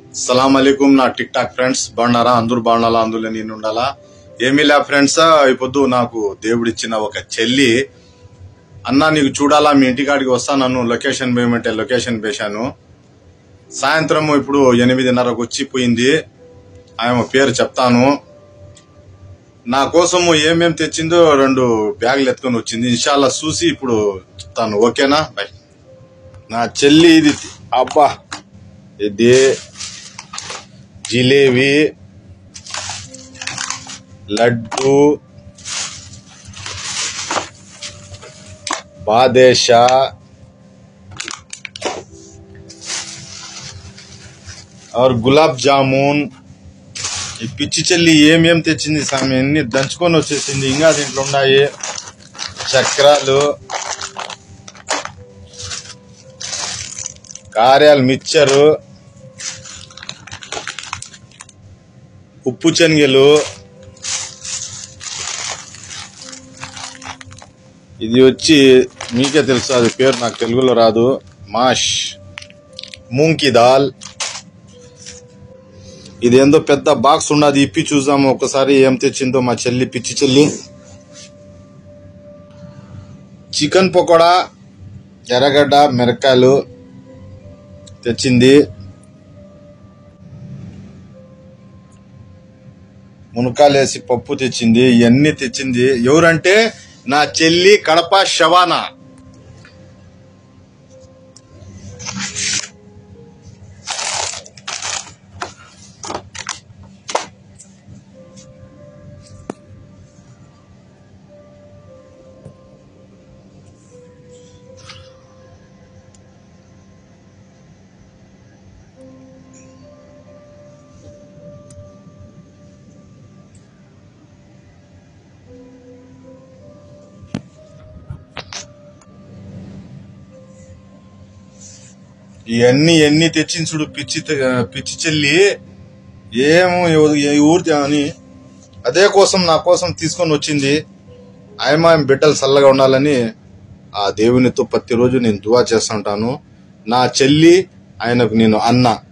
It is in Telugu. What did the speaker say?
సలాం అలైకుం నా టిక్ టాక్ ఫ్రెండ్స్ బాగున్నారా అందరూ బాగుండాలా అందులో నేను ఉండాలా ఏమీ లే ఫ్రెండ్స్ ఈ పొద్దు నాకు దేవుడిచ్చిన ఒక చెల్లి అన్నా నీకు చూడాలా మీ ఇంటికాడికి వస్తా నన్ను లొకేషన్ వేయమంటే లొకేషన్ వేశాను సాయంత్రం ఇప్పుడు ఎనిమిదిన్నరకు వచ్చి పోయింది ఆమె పేరు చెప్తాను నా కోసము ఏమేం తెచ్చిందో రెండు బ్యాగులు ఎత్తుకొని వచ్చింది ఇన్షాల్లా చూసి ఇప్పుడు చెప్తాను ఓకేనా బై నా చెల్లి ఇది అబ్బా ఇది జిలేబీ లడ్డు బాదేషా और గులాబ్ జామున్ ఈ పిచ్చి చెల్లి ఏమేం తెచ్చింది స్వామి అన్ని దంచుకొని వచ్చేసింది ఇంకా దీంట్లో ఉన్నాయి చక్రాలు కార్యాలు మిక్చరు ఉప్పు శనగలు ఇది వచ్చి మీకే తెలుసు అది పేరు నాకు తెలుగులో రాదు మాష్ మూంకి దాల్ ఇది ఏందో పెద్ద బాక్స్ ఉన్నది ఇప్పి చూద్దాము ఒకసారి ఏం తెచ్చిందో మా చెల్లి పిచ్చి చెల్లి చికెన్ పకోడా ఎర్రగడ్డ మిరకాయలు తెచ్చింది మునకాలేసి పప్పు తెచ్చింది ఇవన్నీ తెచ్చింది ఎవరంటే నా చెల్లి కడప శవానా ఇవన్నీ ఎన్ని తెచ్చింది చూడు పిచ్చి తె- పిచ్చి చెల్లి ఏమో ఎవ- ఏ ఊరి అని అదే కోసం నా కోసం తీసుకొని వచ్చింది ఆయమ ఆయన బిడ్డలు చల్లగా ఉండాలని ఆ దేవునితో ప్రతిరోజు నేను దువా చేస్తుంటాను నా చెల్లి ఆయనకు నేను అన్న